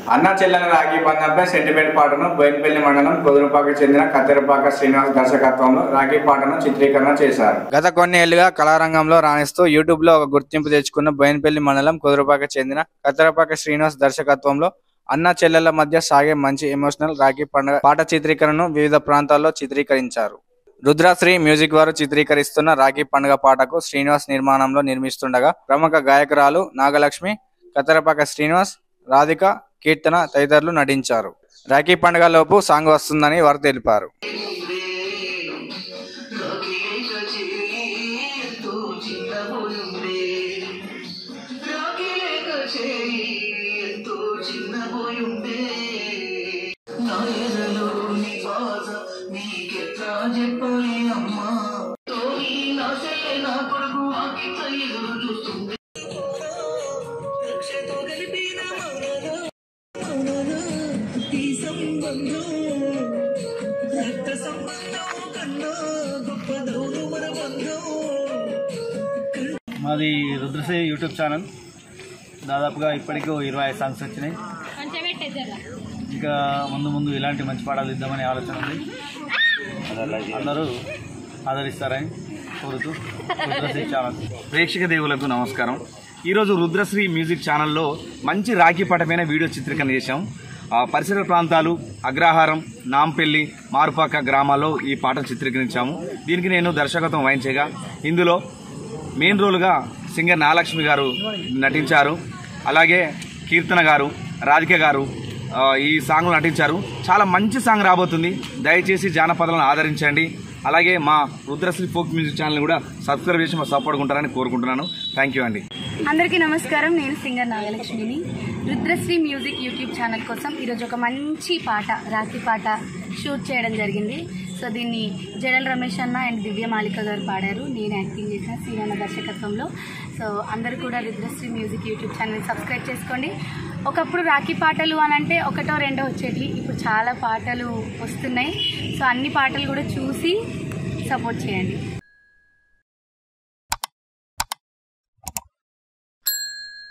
అన్న చెల్లెల రాఖీ బంధంపై సెంటిమెంట్ పాటను బోయినపల్లి మండలం కుదురుపాక చెందిన కత్తెరపాక శ్రీనివాస్ దర్శకత్వంలో రాఖీ పాటను చిత్రీకరణ చేశారు గత కొన్ని ఏళ్లుగా కళారంగంలో రాణిస్తూ యూట్యూబ్ లో ఒక గుర్తింపు తెచ్చుకున్న బోయినపల్లి మండలం కుదురుపాక చెందిన కత్తెరపాక శ్రీనివాస్ దర్శకత్వంలో అన్న చెల్లెల మధ్య సాగే మంచి ఎమోషనల్ రాఖీ పండుగ పాట చిత్రీకరణను వివిధ ప్రాంతాల్లో చిత్రీకరించారు రుద్రశ్రీ మ్యూజిక్ వారు చిత్రీకరిస్తున్న రాఖీ పండుగ పాటకు శ్రీనివాస్ నిర్మాణంలో నిర్మిస్తుండగా ప్రముఖ గాయకురాలు నాగలక్ష్మి కత్తెరపాక శ్రీనివాస్ రాధిక కీర్తన తదితరులు నటించారు రాఖీ పండుగ లోపు సాంగ్ వస్తుందని వారు తెలిపారు చెప్పాలి అమ్మా తోని నా సెల్లె నా కొడుకు ఆకిత ఎదురు చూస్తుంది రక్షతో కలిపిన మౌనలో మౌనలో ఈ సంబంధం రక్త సంబంధం కన్నా గొప్పదౌను మన బంధం మాది రుద్రశ్రీ యూట్యూబ్ ఛానల్ దాదాపుగా ఇప్పటికీ ఓ ఇరవై ఐదు సాంగ్స్ వచ్చినాయి ఇంకా ముందు ముందు ఇలాంటి మంచి పాటలు ఇద్దామనే ఆలోచన ఉంది అందరూ ఆదరిస్తారని కోరుతూ రుద్రశ్రీ ఛానల్ ప్రేక్షక దేవులకు నమస్కారం ఈరోజు రుద్రశ్రీ మ్యూజిక్ ఛానల్లో మంచి రాఖీ పటమైన వీడియో చిత్రీకరణ చేశాం ఆ, పరిసర ప్రాంతాలు అగ్రహారం నాంపల్లి మారుపాక గ్రామాల్లో ఈ పాటను చిత్రీకరించాము దీనికి నేను దర్శకత్వం వహించగా ఇందులో మెయిన్ రోల్గా సింగర్ నాగలక్ష్మి గారు నటించారు అలాగే కీర్తన గారు రాధిక గారు ఆ, ఈ సాంగ్లో నటించారు చాలా మంచి సాంగ్ రాబోతుంది దయచేసి జానపదాలను ఆదరించండి అలాగే మా రుద్రశ్రీ ఫోక్ మ్యూజిక్ ఛానల్ కూడా సబ్స్క్రైబ్ చేసి మా సపోర్ట్ ఉంటారని కోరుకుంటున్నాను థ్యాంక్ యూ అండి అందరికీ నమస్కారం నేను సింగర్ నాగలక్ష్మిని రుద్రశ్రీ మ్యూజిక్ యూట్యూబ్ ఛానల్ కోసం ఈరోజు ఒక మంచి పాట రాత్రి పాట షూట్ చేయడం జరిగింది సో దీన్ని జడల్ రమేష్ అన్న అండ్ దివ్య మాలిక గారు పాడారు నేను యాక్టింగ్ చేసిన శ్రీరామ దర్శకత్వంలో సో అందరూ కూడా Rudrasri music YouTube channel subscribe చేసుకోండి ఒకప్పుడు రాఖీ పాటలు అని అంటే ఒకటో రెండో వచ్చేటి ఇప్పుడు చాలా పాటలు వస్తున్నాయి సో అన్ని పాటలు కూడా చూసి సపోర్ట్ చేయండి